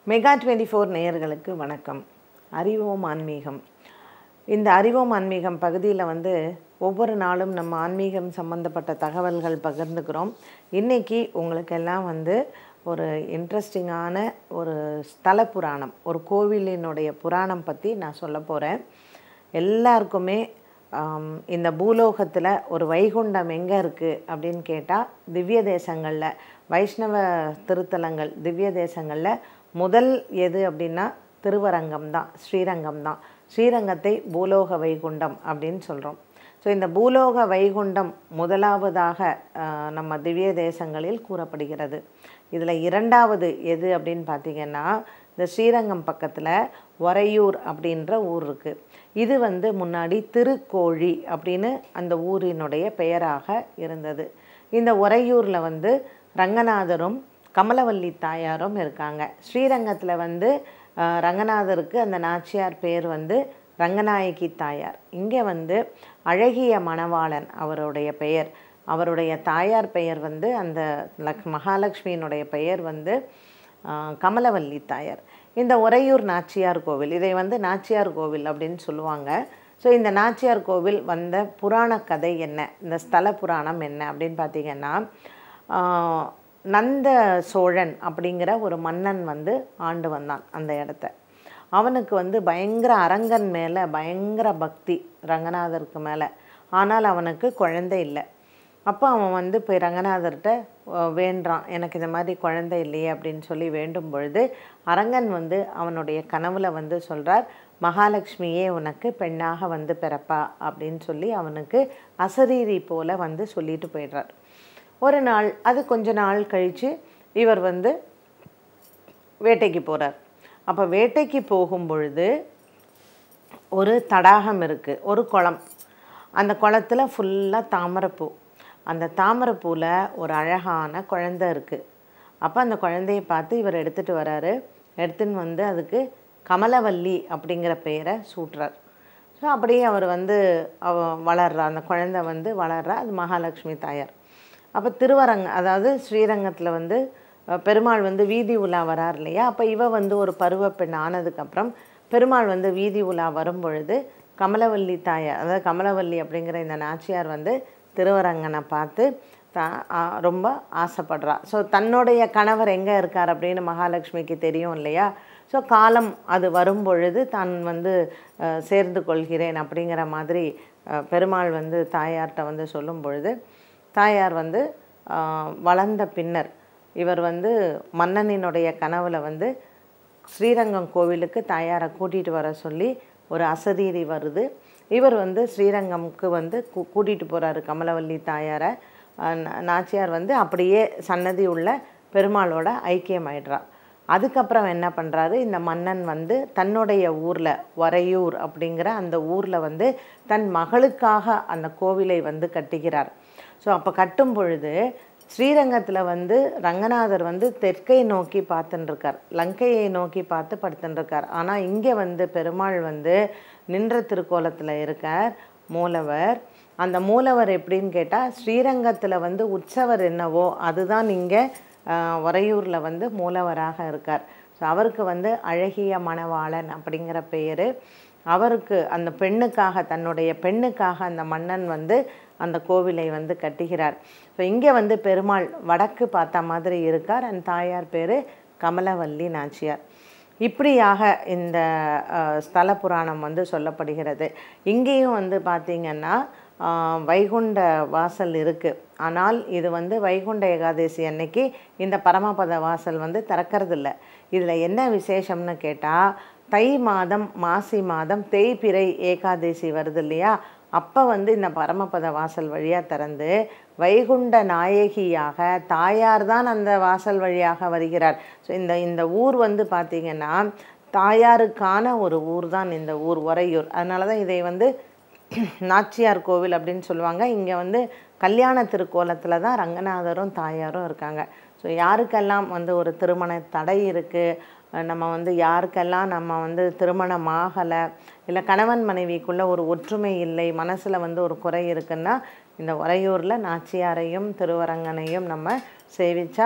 mega twenty four நேயர்களுக்கு வணக்கம் அறிவோம் ஆன்மீகம் இந்த அறிவோம் ஆன்மீகம் பகுதியில் வந்து ஒவ்வொரு நாளும் நம்ம ஆன்மீகம் சம்மந்தப்பட்ட தகவல்கள் பகிர்ந்துக்கிறோம் இன்றைக்கி உங்களுக்கெல்லாம் வந்து ஒரு இன்ட்ரெஸ்டிங்கான ஒரு ஸ்தல புராணம் ஒரு கோவிலினுடைய புராணம் பற்றி நான் சொல்ல போகிறேன் எல்லாருக்குமே ஆம், இந்த பூலோகத்தில் ஒரு வைகுண்டம் எங்கே இருக்குது அப்படின்னு கேட்டால் திவ்ய தேசங்களில் வைஷ்ணவ திருத்தலங்கள் திவ்ய தேசங்களில் முதல் எது அப்படின்னா திருவரங்கம் தான் ஸ்ரீரங்கம் தான் ஸ்ரீரங்கத்தை பூலோக வைகுண்டம் அப்படின்னு சொல்கிறோம் ஸோ இந்த பூலோக வைகுண்டம் முதலாவதாக ஆஹ், நம்ம திவ்ய தேசங்களில் கூறப்படுகிறது இதில் இரண்டாவது எது அப்படின்னு பார்த்தீங்கன்னா இந்த ஸ்ரீரங்கம் பக்கத்தில் ஒரையூர் அப்படின்ற ஊர் இருக்குது இது வந்து முன்னாடி திருக்கோழி அப்படின்னு அந்த ஊரினுடைய பெயராக இருந்தது இந்த ஒரையூரில் வந்து ரங்கநாதரும் கமலவல்லி தாயாரும் இருக்காங்க ஸ்ரீரங்கத்தில் வந்து ஆஹ், ரங்கநாதருக்கு அந்த நாச்சியார் பேர் வந்து ரங்கநாயகி தாயார் இங்கே வந்து அழகிய மணவாளன் அவருடைய பெயர் அவருடைய தாயார் பெயர் வந்து அந்த லக் மகாலட்சுமியினுடைய பெயர் வந்து ஆஹ், கமலவல்லி தாயார் இந்த உறையூர் நாச்சியார் கோவில் இதை வந்து நாச்சியார் கோவில் அப்படின்னு சொல்லுவாங்க ஸோ இந்த நாச்சியார் கோவில் வந்த புராண கதை என்ன இந்த ஸ்தல புராணம் என்ன அப்படின்னு பார்த்தீங்கன்னா ஆஹ், நந்த சோழன் அப்படிங்கிற ஒரு மன்னன் வந்து ஆண்டு வந்தான் அந்த இடத்த அவனுக்கு வந்து பயங்கர அரங்கன் மேலே பயங்கர பக்தி ரங்கநாதருக்கு மேலே ஆனால் அவனுக்கு குழந்தை இல்லை அப்போ அவன் வந்து போய் ரங்கநாதர்கிட்ட அஹ், வேண்டுறான் எனக்கு இந்த மாதிரி குழந்தை இல்லையே அப்படின்னு சொல்லி வேண்டும் பொழுது அரங்கன் வந்து அவனுடைய கனவுல வந்து சொல்கிறார் மகாலட்சுமியே உனக்கு பெண்ணாக வந்து பிறப்பா அப்படின்னு சொல்லி அவனுக்கு அசரீரி போல வந்து சொல்லிட்டு போயிடுறார் ஒரு நாள் அது கொஞ்ச நாள் கழித்து இவர் வந்து வேட்டைக்கு போகிறார் அப்போ வேட்டைக்கு போகும் பொழுது ஒரு தடாகம் இருக்குது ஒரு குளம் அந்த குளத்துல ஃபுல்லாக தாமரைப்பூ அந்த தாமரைப்பூவில் ஒரு அழகான குழந்தை இருக்குது அப்போ அந்த குழந்தையை பார்த்து இவர் எடுத்துகிட்டு வராரு எடுத்துன்னு வந்து அதுக்கு கமலவல்லி அப்படிங்கிற பெயரை சூட்டுறார் ஸோ அப்படியே அவர் வந்து அவ வளர்றா அந்த குழந்தை வந்து வளர்றா அது மகாலட்சுமி தாயார் அப்போ திருவரங்க அதாவது ஸ்ரீரங்கத்தில் வந்து அஹ், பெருமாள் வந்து வீதி உலா வரார் இல்லையா அப்போ இவ வந்து ஒரு பருவ பெண் ஆனதுக்கப்புறம் பெருமாள் வந்து வீதி உலா வரும் பொழுது கமலவல்லி தாயார் அதாவது கமலவல்லி அப்படிங்கிற இந்த நாச்சியார் வந்து திருவரங்கனை பார்த்து தா ஆ- ரொம்ப ஆசைப்படுறா ஸோ தன்னுடைய கணவர் எங்கே இருக்கார் அப்படின்னு மகாலட்சுமிக்கு தெரியும் இல்லையா ஸோ காலம் அது வரும் பொழுது தான் வந்து அஹ், சேர்ந்து கொள்கிறேன் அப்படிங்கிற மாதிரி அஹ், பெருமாள் வந்து தாயார்கிட்ட வந்து சொல்லும் பொழுது தாயார் வந்து ஆஹ், வளர்ந்த பின்னர் இவர் வந்து மன்னனினுடைய கனவுல வந்து ஸ்ரீரங்கம் கோவிலுக்கு தாயாரை கூட்டிகிட்டு வர சொல்லி ஒரு அசரீரி வருது இவர் வந்து ஸ்ரீரங்கம்க்கு வந்து கூ கூட்டிகிட்டு போகிறாரு கமலவல்லி தாயாரை ஆஹ் நா- நாச்சியார் வந்து அப்படியே சன்னதி உள்ள பெருமாளோட ஐக்கியமாயிடுறா அதுக்கப்புறம் என்ன பண்ணுறாரு இந்த மன்னன் வந்து தன்னுடைய ஊரில் வரையூர் அப்படிங்கிற அந்த ஊரில் வந்து தன் மகளுக்காக அந்த கோவிலை வந்து கட்டுகிறார் ஸோ அப்போ கட்டும் பொழுது ஸ்ரீரங்கத்தில் வந்து ரங்கநாதர் வந்து தெற்கை நோக்கி பார்த்துன்னு இருக்கார் லங்கையை நோக்கி பார்த்து படுத்துன்னு இருக்கார் ஆனால் இங்கே வந்து பெருமாள் வந்து நின்ற திருக்கோலத்தில் இருக்கார் மூலவர் அந்த மூலவர் எப்படின்னு கேட்டால் ஸ்ரீரங்கத்தில் வந்து உற்சவர் என்னவோ அதுதான் இங்கே உறையூரில் வந்து மூலவராக இருக்கார் ஸோ அவருக்கு வந்து அழகிய மணவாளன் அப்படிங்கிற பெயர் அவருக்கு அந்த பெண்ணுக்காக தன்னுடைய பெண்ணுக்காக அந்த மன்னன் வந்து அந்த கோவிலை வந்து கட்டுகிறார் ஸோ இங்கே வந்து பெருமாள் வடக்கு பார்த்த மாதிரி இருக்கார் அந்த தாயார் பேர் கமலவல்லி நாச்சியார் இப்படியாக இந்த அஹ், ஸ்தல புராணம் வந்து சொல்லப்படுகிறது இங்கேயும் வந்து பார்த்திங்கன்னா ஆஹ், வைகுண்ட வாசல் இருக்குது ஆனால் இது வந்து வைகுண்ட ஏகாதசி அன்னைக்கு இந்த பரமபத வாசல் வந்து திறக்கறதில்ல இதில் என்ன விசேஷம்னு கேட்டால் தை மாதம் மாசி மாதம் தேய்பிறை ஏகாதசி வருது இல்லையா அப்போ வந்து இந்த பரமபத வாசல் வழியாக திறந்து வைகுண்ட நாயகியாக தாயார் தான் அந்த வாசல் வழியாக வருகிறார் ஸோ இந்த இந்த ஊர் வந்து பார்த்திங்கன்னா தாயாருக்கான ஒரு ஊர் தான் இந்த ஊர் உறையூர் அதனால தான் இதை வந்து நாச்சியார் கோவில் அப்படின்னு சொல்லுவாங்க இங்கே வந்து கல்யாண திருக்கோலத்தில் தான் ரங்கநாதரும் தாயாரும் இருக்காங்க ஸோ யாருக்கெல்லாம் வந்து ஒரு திருமண தடை இருக்குது நம்ம வந்து யாருக்கெல்லாம் நம்ம வந்து திருமணம் ஆகலை இல்லை கணவன் மனைவிக்குள்ளே ஒரு ஒற்றுமை இல்லை மனசில் வந்து ஒரு குறை இருக்குன்னா இந்த உறையூரில் நாச்சியாரையும் திருவரங்கனையும் நம்ம சேவித்தால்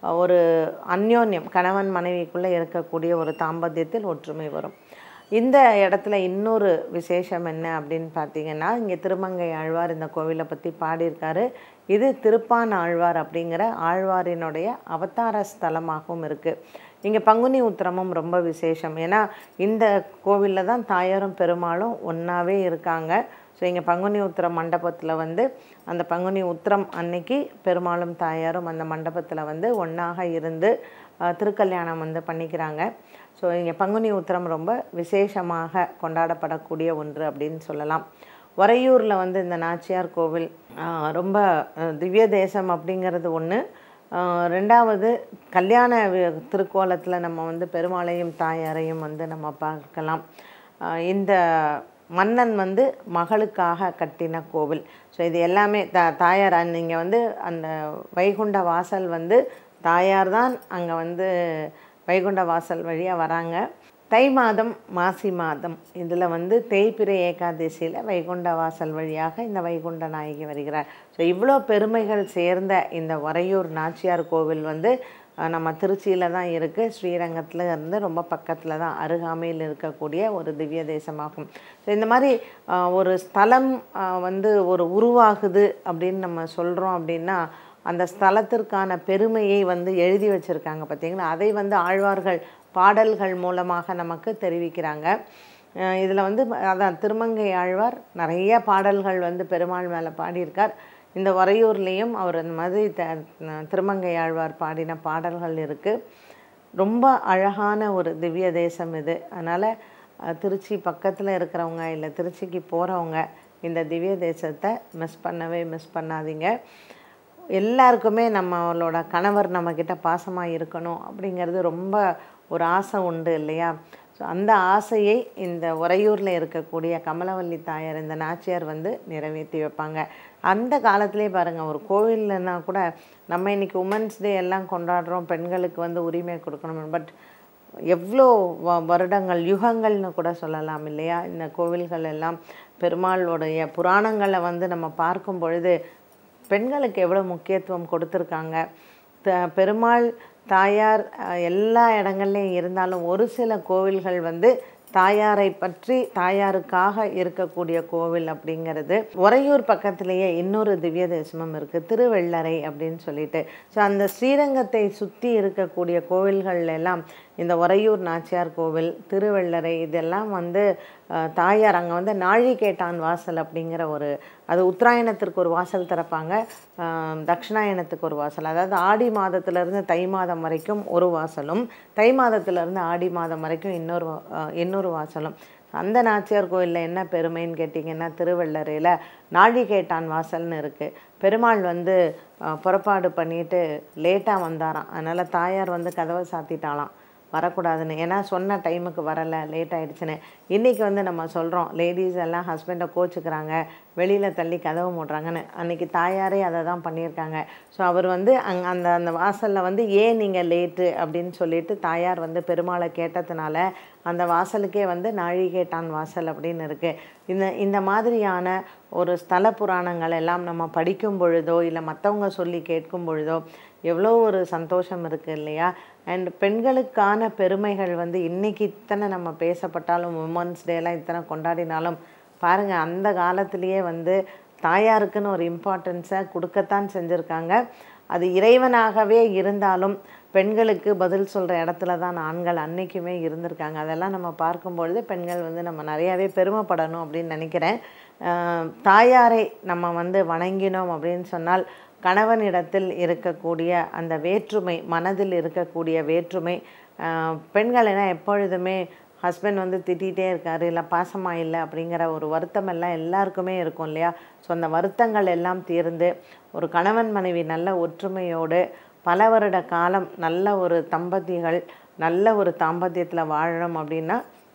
ஒரு அந்யோன்யம் கணவன் மனைவிக்குள்ளே இருக்கக்கூடிய ஒரு தாம்பத்தியத்தில் ஒற்றுமை வரும் இந்த இடத்துல இன்னொரு விசேஷம் என்ன அப்படின்னு பார்த்தீங்கன்னா இங்கே திருமங்கை ஆழ்வார் இந்த கோவிலை பற்றி பாடியிருக்காரு இது திருப்பான் ஆழ்வார் அப்படிங்கிற ஆழ்வாரினுடைய அவதார ஸ்தலமாகவும் இருக்குது இங்கே பங்குனி உத்திரமும் ரொம்ப விசேஷம் ஏன்னா இந்த கோவிலில் தான் தாயாரும் பெருமாளும் ஒன்றாவே இருக்காங்க ஸோ இங்கே பங்குனி உத்திர மண்டபத்தில் வந்து அந்த பங்குனி உத்திரம் அன்னைக்கு பெருமாளும் தாயாரும் அந்த மண்டபத்தில் வந்து ஒன்றாக இருந்து அஹ், திருக்கல்யாணம் வந்து பண்ணிக்கிறாங்க ஸோ இங்கே பங்குனி உத்திரம் ரொம்ப விசேஷமாக கொண்டாடப்படக்கூடிய ஒன்று அப்படின்னு சொல்லலாம் உறையூரில் வந்து இந்த நாச்சியார் கோவில் அஹ், ரொம்ப அஹ், திவ்ய தேசம் அப்படிங்கிறது ஒன்று ரெண்டாவது கல்யாண வி- திருக்கோலத்தில் நம்ம வந்து பெருமாளையும் தாயாரையும் வந்து நம்ம பார்க்கலாம் அஹ், இந்த மன்னன் வந்து மகளுக்காக கட்டின கோவில் ஸோ இது எல்லாமே த தாயார் நீங்கள் வந்து அந்த வைகுண்ட வாசல் வந்து தாயார் தான் அங்கே வந்து வைகுண்ட வாசல் வழியாக வராங்க தை மாதம் மாசி மாதம் இதில் வந்து தேய்பிறை ஏகாதசியில் வைகுண்ட வாசல் வழியாக இந்த வைகுண்ட நாயகி வருகிறார் ஸோ இவ்வளோ பெருமைகள் சேர்ந்த இந்த உறையூர் நாச்சியார் கோவில் வந்து அஹ், நம்ம திருச்சியில் தான் இருக்குது ஸ்ரீரங்கத்தில் இருந்து ரொம்ப பக்கத்தில் தான் அருகாமையில் இருக்கக்கூடிய ஒரு திவ்ய தேசமாகும் ஸோ இந்த மாதிரி அஹ், ஒரு ஸ்தலம் அஹ், வந்து ஒரு உருவாகுது அப்படின்னு நம்ம சொல்கிறோம் அப்படின்னா அந்த ஸ்தலத்திற்கான பெருமையை வந்து எழுதி வச்சுருக்காங்க பார்த்தீங்களா அதை வந்து ஆழ்வார்கள் பாடல்கள் மூலமாக நமக்கு தெரிவிக்கிறாங்க இதில் வந்து அதான் திருமங்கை ஆழ்வார் நிறைய பாடல்கள் வந்து பெருமாள் மேலே பாடியிருக்கார் இந்த உறையூர்லேயும் அவர் அந்த மாதிரி த திருமங்கை ஆழ்வார் பாடின பாடல்கள் இருக்குது ரொம்ப அழகான ஒரு திவ்ய தேசம் இது அதனால் திருச்சி பக்கத்தில் இருக்கிறவங்க இல்லை திருச்சிக்கு போகிறவங்க இந்த திவ்ய தேசத்தை மிஸ் பண்ணவே மிஸ் பண்ணாதீங்க எல்லாருக்குமே நம்மளோட கணவர் நம்மக்கிட்ட பாசமாக இருக்கணும் அப்படிங்கிறது ரொம்ப ஒரு ஆசை உண்டு இல்லையா ஸோ அந்த ஆசையை இந்த உறையூரில் இருக்கக்கூடிய கமலவல்லி தாயார் இந்த நாச்சியார் வந்து நிறைவேற்றி வைப்பாங்க அந்த காலத்திலே பாருங்கள் ஒரு கோவில்லனா கூட நம்ம இன்னைக்கு உமன்ஸ் டே எல்லாம் கொண்டாடுறோம் பெண்களுக்கு வந்து உரிமை கொடுக்கணும் பட் எவ்வளோ வ வருடங்கள் யுகங்கள்னு கூட சொல்லலாம் இல்லையா இந்த கோவில்கள் எல்லாம் பெருமாளுடைய புராணங்களை வந்து நம்ம பார்க்கும் பொழுது பெண்களுக்கு எவ்வளோ முக்கியத்துவம் கொடுத்துருக்காங்க த பெருமாள் தாயார் அஹ், எல்லா இடங்கள்லையும் இருந்தாலும் ஒரு சில கோவில்கள் வந்து தாயாரை பற்றி தாயாருக்காக இருக்கக்கூடிய கோவில் அப்படிங்கிறது உறையூர் பக்கத்திலேயே இன்னொரு திவ்ய தேசமும் இருக்குது திருவெள்ளரை அப்படின்னு சொல்லிட்டு ஸோ அந்த ஸ்ரீரங்கத்தை சுற்றி இருக்கக்கூடிய கோவில்கள் எல்லாம் இந்த உறையூர் நாச்சியார் கோவில் திருவெள்ளரை இதெல்லாம் வந்து அஹ், தாயார் அங்கே வந்து நாழிகேட்டான் வாசல் அப்படிங்கிற ஒரு அது உத்தராயணத்திற்கு ஒரு வாசல் திறப்பாங்க அஹ், தட்சிணாயனத்துக்கு ஒரு வாசல் அதாவது ஆடி மாதத்திலிருந்து தை மாதம் வரைக்கும் ஒரு வாசலும் தை மாதத்திலிருந்து ஆடி மாதம் வரைக்கும் இன்னொரு வா- அஹ், இன்னொரு வாசலும் அந்த நாச்சியார் கோயிலில் என்ன பெருமைன்னு கேட்டிங்கன்னா திருவள்ளரையில் நாழிகேட்டான் வாசல்னு இருக்குது பெருமாள் வந்து அஹ், புறப்பாடு பண்ணிட்டு லேட்டாக வந்தாராம் அதனால் தாயார் வந்து கதவை சாத்திட்டாளாம் வரக்கூடாதுன்னு ஏன்னா சொன்ன டைமுக்கு வரலை லேட் ஆயிடுச்சுன்னு இன்றைக்கி வந்து நம்ம சொல்கிறோம் லேடிஸ் எல்லாம் ஹஸ்பண்டை கோச்சுக்கிறாங்க வெளியில் தள்ளி கதவு மூடுறாங்கன்னு அன்றைக்கி தாயாரே அதை தான் பண்ணியிருக்காங்க ஸோ அவர் வந்து அங் அந்த அந்த வாசலில் வந்து ஏன் நீங்கள் லேட்டு அப்படின்னு சொல்லிட்டு தாயார் வந்து பெருமாளை கேட்டதுனால அந்த வாசலுக்கே வந்து நாழிகேட்டான் வாசல் அப்படின்னு இருக்குது இந்த இந்த மாதிரியான ஒரு ஸ்தல புராணங்கள் எல்லாம் நம்ம படிக்கும் பொழுதோ இல்லை மற்றவங்க சொல்லி கேட்கும் பொழுதோ எவ்வளோ ஒரு சந்தோஷம் இருக்குது இல்லையா அண்ட் பெண்களுக்கான பெருமைகள் வந்து இன்னைக்கு இத்தனை நம்ம பேசப்பட்டாலும் உமன்ஸ் டேலாம் இத்தனை கொண்டாடினாலும் பாருங்கள் அந்த காலத்திலேயே வந்து தாயாருக்குன்னு ஒரு இம்பார்ட்டன்ஸை கொடுக்கத்தான் செஞ்சுருக்காங்க அது இறைவனாகவே இருந்தாலும் பெண்களுக்கு பதில் சொல்கிற இடத்துல தான் ஆண்கள் அன்னைக்குமே இருந்திருக்காங்க அதெல்லாம் நம்ம பார்க்கும்பொழுது பெண்கள் வந்து நம்ம நிறையாவே பெருமைப்படணும் அப்படின்னு நினைக்கிறேன் ஆஹ் தாயாரை நம்ம வந்து வணங்கினோம் அப்படின்னு சொன்னால் கணவனிடத்தில் இருக்கக்கூடிய அந்த வேற்றுமை மனதில் இருக்கக்கூடிய வேற்றுமை ஆஹ் பெண்கள் என்ன எப்பொழுதுமே ஹஸ்பண்ட் வந்து திட்டிகிட்டே இருக்காரு இல்லை பாசமாக இல்லை அப்படிங்கிற ஒரு வருத்தம் எல்லாம் எல்லாருக்குமே இருக்கும் இல்லையா ஸோ அந்த வருத்தங்கள் எல்லாம் தீர்ந்து ஒரு கணவன் மனைவி நல்ல ஒற்றுமையோடு பல வருட காலம் நல்ல ஒரு தம்பதிகள் நல்ல ஒரு தாம்பத்தியத்தில் வாழணும் அப்படின்னா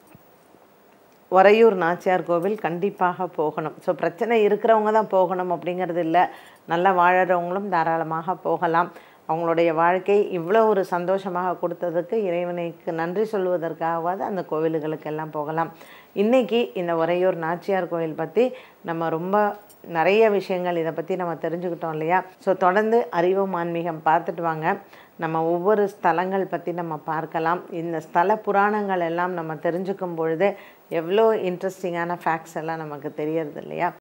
உறையூர் நாச்சியார் கோவில் கண்டிப்பாக போகணும் ஸோ பிரச்சனை இருக்கிறவங்க தான் போகணும் அப்படிங்கிறது இல்லை நல்லா வாழறவங்களும் தாராளமாக போகலாம் அவங்களுடைய வாழ்க்கை இவ்வளோ ஒரு சந்தோஷமாக கொடுத்ததுக்கு இறைவனுக்கு நன்றி சொல்வதற்காகவாது அந்த கோவில்களுக்கெல்லாம் போகலாம் இன்றைக்கி இந்த உறையூர் நாச்சியார் கோவில் பற்றி நம்ம ரொம்ப நிறைய விஷயங்கள் இதை பற்றி நம்ம தெரிஞ்சுக்கிட்டோம் இல்லையா ஸோ தொடர்ந்து அறிவோம் ஆன்மீகம் பார்த்துட்டு வாங்க நம்ம ஒவ்வொரு ஸ்தலங்கள் பற்றி நம்ம பார்க்கலாம் இந்த ஸ்தல புராணங்கள் எல்லாம் நம்ம தெரிஞ்சுக்கும் பொழுது எவ்வளோ இன்ட்ரெஸ்டிங்கான ஃபேக்ட்ஸ் எல்லாம் நமக்கு தெரியறது இல்லையா